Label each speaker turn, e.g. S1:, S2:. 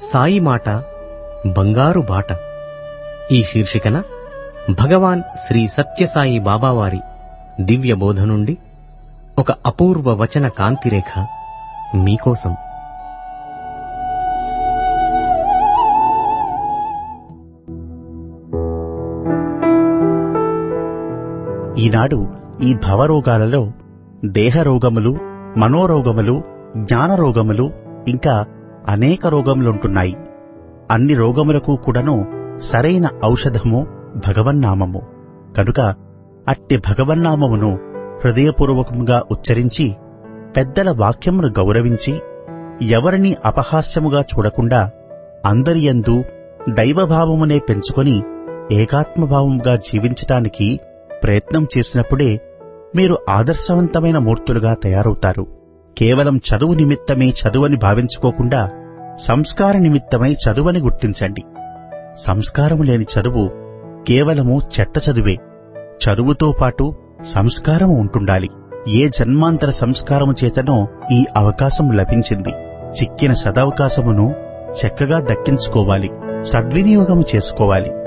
S1: సాయి మాట బంగారు బాట ఈ శీర్షికన భగవాన్ శ్రీ సత్యసాయి బాబావారి దివ్య బోధ నుండి ఒక అపూర్వ వచన కాంతిరేఖ మీకోసం
S2: ఈనాడు ఈ భవరోగాలలో దేహరోగములు మనోరోగములు జ్ఞానరోగములు ఇంకా అనేక రోగములుంటున్నాయి అన్ని రోగములకు కూడాను సరైన ఔషధము భగవన్నామము కనుక అట్టి భగవన్నామమును హృదయపూర్వకముగా ఉచ్చరించి పెద్దల వాక్యమును గౌరవించి ఎవరిని అపహాస్యముగా చూడకుండా అందరియందు దైవభావమునే పెంచుకొని ఏకాత్మభావముగా జీవించటానికి ప్రయత్నం చేసినప్పుడే మీరు ఆదర్శవంతమైన మూర్తులుగా తయారవుతారు కేవలం చదువు నిమిత్తమే చదువని భావించుకోకుండా సంస్కార నిమిత్తమై చదువని గుర్తించండి సంస్కారము లేని చదువు కేవలము చెత్త చదువే చదువుతో పాటు సంస్కారము ఉంటుండాలి ఏ జన్మాంతర సంస్కారము చేతనో ఈ అవకాశం లభించింది చిక్కిన సదవకాశమును చక్కగా దక్కించుకోవాలి సద్వినియోగము చేసుకోవాలి